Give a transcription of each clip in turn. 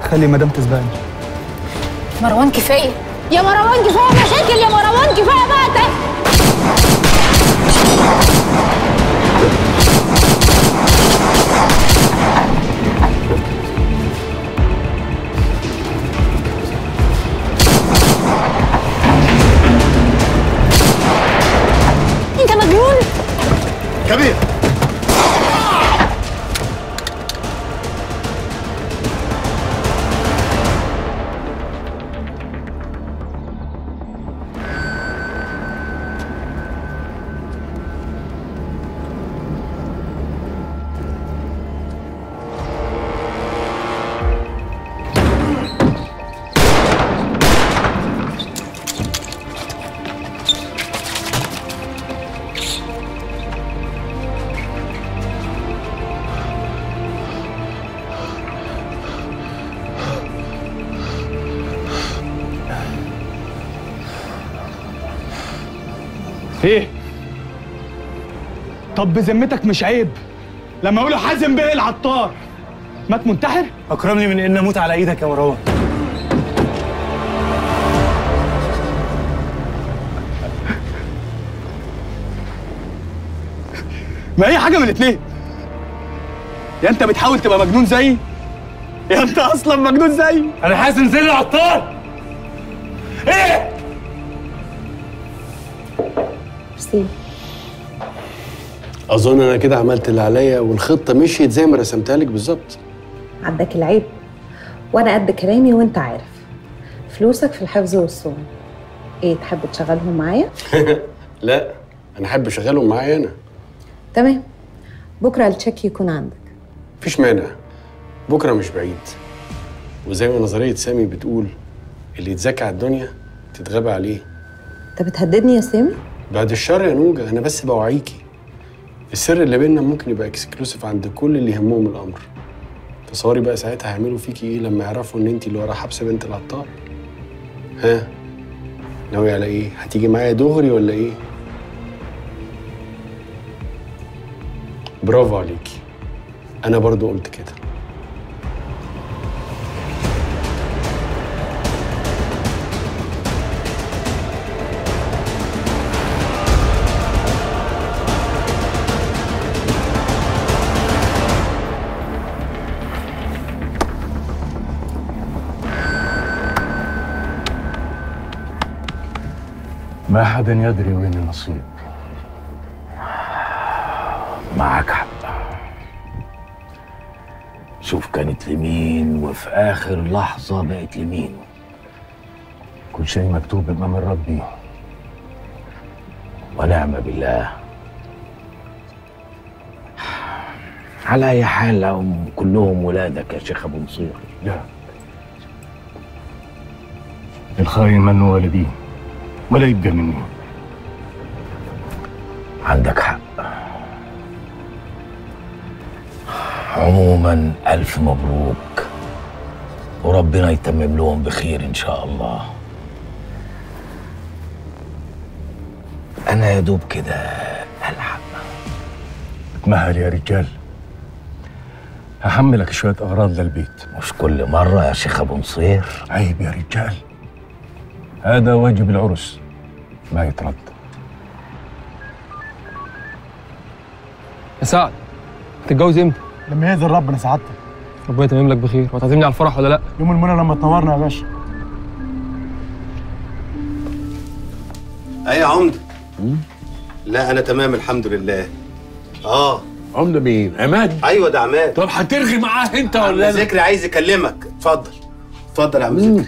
خلي مدام تسبقني مروان كفايه يا مروان كفايه مشاكل يا مروان كفايه بقى ده انت مجنون كبير ايه طب بذمتك مش عيب لما اقول حازم بيه العطار مات منتحر اكرمني من ان اموت على ايدك يا مروان ما هي حاجه من الاتنين يا انت بتحاول تبقى مجنون زيي يا انت اصلا مجنون زيي انا حازم زي العطار ايه ميرسي اظن انا كده عملت اللي عليا والخطه مشيت زي ما رسمتها لك بالظبط عدك العيب وانا قد كلامي وانت عارف فلوسك في الحفظ والصون ايه تحب تشغلهم معايا لا انا احب اشغلهم معايا انا تمام بكره التشيك يكون عندك مفيش مانع بكره مش بعيد وزي ما نظريه سامي بتقول اللي يتذكى على الدنيا تتغابى عليه انت بتهددني يا سامي بعد الشر يا نوجة انا بس بوعيكي السر اللي بيننا ممكن يبقى اكسكلوسيف عند كل اللي يهمهم الامر تصوري بقى ساعتها هيعملوا فيكي ايه لما يعرفوا ان انت اللي ورا حبس بنت العطار ها ناوي على ايه هتيجي معايا دغري ولا ايه برافو عليكي انا برضو قلت كده ما حدا يدري وين النصيب معك حق شوف كانت لمين وفي آخر لحظة بقت لمين كل شيء مكتوب أمام ربي ونعم بالله على أي حال هم كلهم ولادك يا شيخ أبو نصير لا الخاين منه والديه ولا يبقى مني عندك حق عموما ألف مبروك وربنا يتمم لهم بخير إن شاء الله أنا يا دوب كده ألحق اتمهل يا رجال هحملك شوية أغراض للبيت مش كل مرة يا شيخ أبو نصير عيب يا رجال هذا واجب العرس ما يترد يا سعد هتتجوز امتى؟ لما يأذن ربنا سعادتك ربنا يتمم لك بخير وهتعزمني على الفرح ولا لا؟ يوم المنى لما تنورنا يا باشا ايه يا عمده لا انا تمام الحمد لله اه عمده مين؟ عماد؟ ايوه ده عماد طب هترغي معاه انت عم ولا انا؟ ذكري عايز يكلمك اتفضل اتفضل يا عم ذكري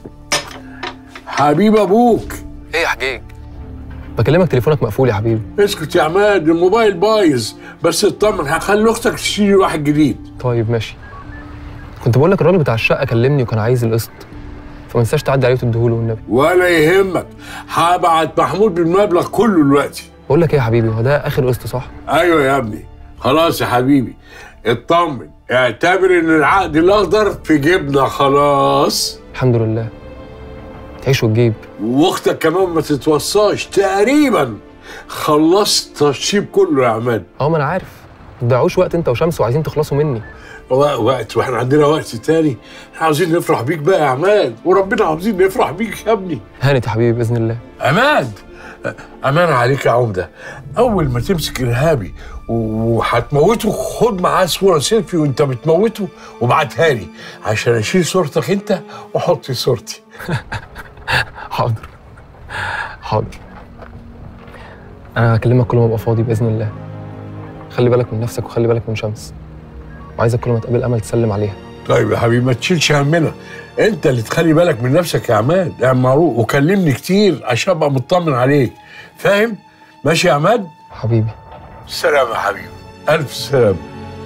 حبيب ابوك ايه يا حجيج؟ بكلمك تليفونك مقفول يا حبيبي اسكت يا عماد الموبايل بايظ بس اطمن هخلي اختك تشتري واحد جديد طيب ماشي كنت بقول لك الراجل بتاع الشقه كلمني وكان عايز القسط فما تنساش تعدي عليه وتديهوله والنبي ولا يهمك هبعت محمود بالمبلغ كله دلوقتي بقول لك ايه يا حبيبي هو ده اخر قسط صح؟ ايوه يا ابني خلاص يا حبيبي اطمن اعتبر ان العقد الاخضر في جيبنا خلاص الحمد لله تعيش وتجيب واختك كمان ما تتوصاش تقريبا خلصت التشطيب كله يا عماد اه ما انا عارف ما تضيعوش وقت انت وشمس وعايزين تخلصوا مني وقت واحنا عندنا وقت تاني احنا عاوزين نفرح بيك بقى يا عماد وربنا عاوزين نفرح بيك يا ابني هانت يا حبيبي باذن الله عماد امان عليك يا عمده اول ما تمسك ارهابي وهتموته خد معاه صوره سيلفي وانت بتموته وابعتها لي عشان اشيل صورتك انت واحط صورتي حاضر حاضر انا هكلمك كل ما ابقى فاضي باذن الله خلي بالك من نفسك وخلي بالك من شمس وعايزك كل ما تقابل امل تسلم عليها طيب يا حبيبي ما تشيلش همنا انت اللي تخلي بالك من نفسك يا عماد يا معروف وكلمني كتير عشان ابقى مطمن عليك فاهم ماشي يا عماد حبيبي سلام يا حبيبي الف سلام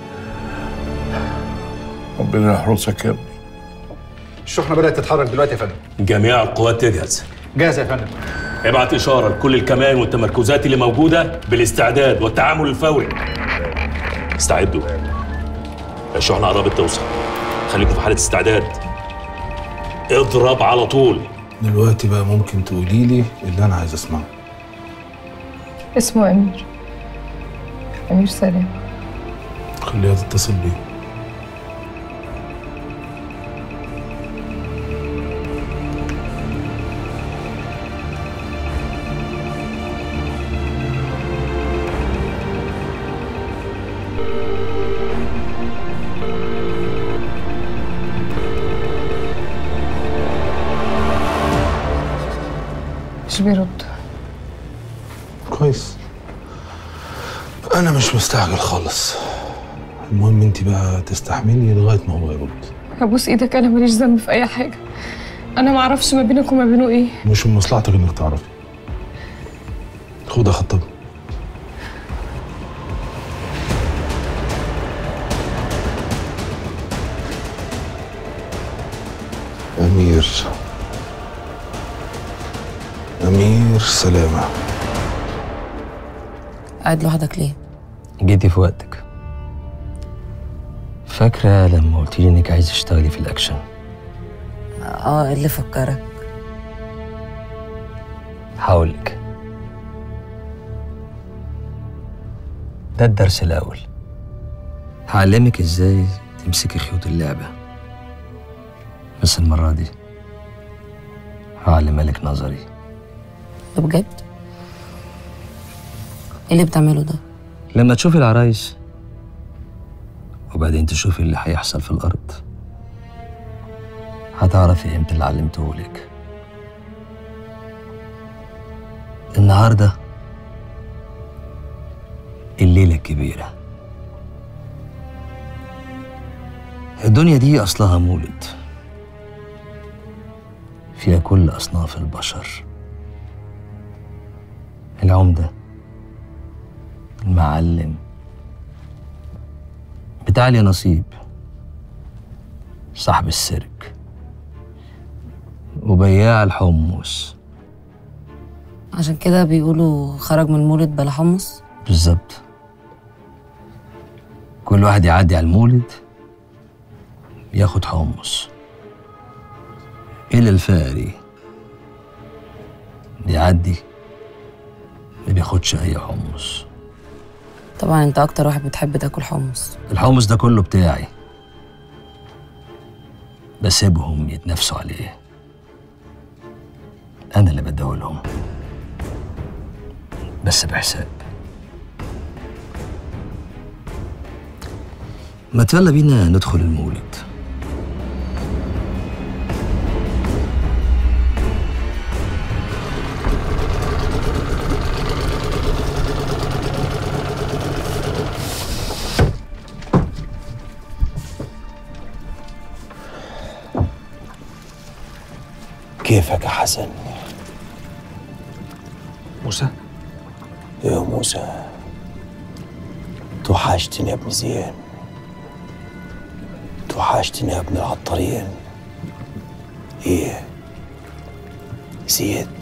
ربنا يحرسك يا ابني الشحنه بدات تتحرك دلوقتي يا فندم جميع القوات تجهز جاهزه يا فندم ابعت اشاره لكل الكمان والتمركزات اللي موجوده بالاستعداد والتعامل الفوري استعدوا الشحنه قربت توصل خليكم في حاله استعداد اضرب على طول دلوقتي بقى ممكن تقولي لي اللي انا عايز اسمعه اسمه أمير أمير سلام خليها تتصل بيه مش بيرد كويس انا مش مستعجل خالص المهم انت بقى تستحملي لغايه ما هو يرد هبوس ايدك انا ماليش ذنب في اي حاجه انا ما اعرفش ما بينك وما بينه ايه مش من مصلحتك انك تعرفي خدها خطب أمير أمير سلامة قاعد لوحدك ليه؟ جيتي في وقتك فاكرة لما قلت لي إنك عايزة تشتغلي في الأكشن اه اللي فكرك هقولك ده الدرس الأول هعلمك إزاي تمسكي خيوط اللعبة بس المرة دي هعلمها لك نظري ده بجد؟ ايه اللي بتعمله ده؟ لما تشوفي العرايس وبعدين تشوفي اللي هيحصل في الأرض هتعرفي قيمة اللي علمته لك النهاردة الليلة الكبيرة الدنيا دي أصلها مولد فيها كل أصناف البشر العمدة المعلم بتاع لي نصيب صاحب السيرك وبياع الحمص عشان كده بيقولوا خرج من المولد بلا حمص بالظبط كل واحد يعدي على المولد ياخد حمص إلا الفقري بيعدي ما بياخدش أي حمص طبعا انت اكتر واحد بتحب تاكل حمص الحمص ده كله بتاعي بسيبهم يتنافسوا عليه أنا اللي بديهولهم بس بحساب ما يلا بينا ندخل المولد كيفك يا حسن؟ موسى يا موسى توحشتني يا ابن زين توحشتني يا ابن العطارين ايه زيد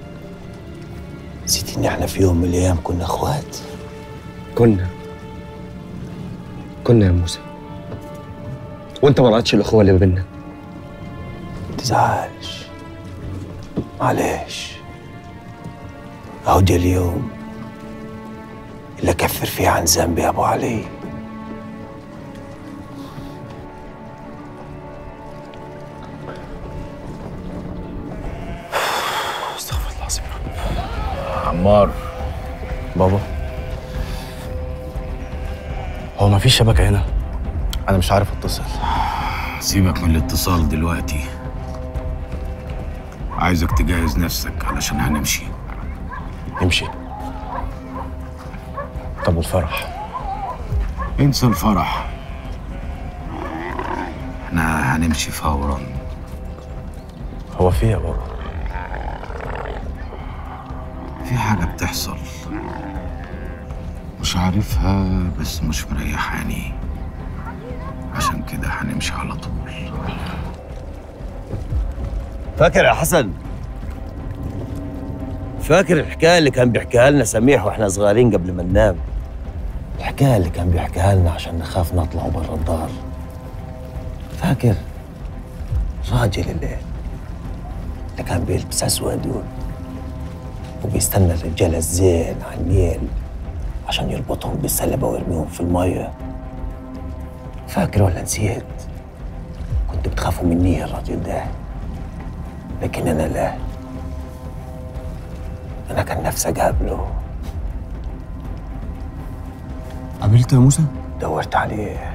نسيت ان احنا في يوم من الايام كنا اخوات كنا كنا يا موسى وانت ما رأتش الاخوه اللي ما بيننا تزعلش معلش اهو ده اليوم اللي اكفر فيه عن ذنبي يا ابو علي عمار بابا هو مفيش شبكة هنا أنا مش عارف أتصل سيبك من الاتصال دلوقتي عايزك تجهز نفسك علشان هنمشي نمشي طب والفرح انسى الفرح احنا هنمشي فورا هو في إيه يا بابا في حاجة بتحصل مش عارفها بس مش مريحاني عشان كده هنمشي على طول فاكر يا حسن فاكر الحكايه اللي كان بيحكيها لنا سميح واحنا صغيرين قبل ما ننام الحكايه اللي كان بيحكيها لنا عشان نخاف نطلع برا الدار فاكر راجل اللي اللي كان بيلبس اسود وبيستنى الرجاله الزين على النيل عشان يربطهم بالسلبه ويرميهم في الميه فاكر ولا نسيت كنت بتخافوا مني يا الراجل ده لكن انا لا انا كان نفسي اقابله قابلته يا موسى؟ دورت عليه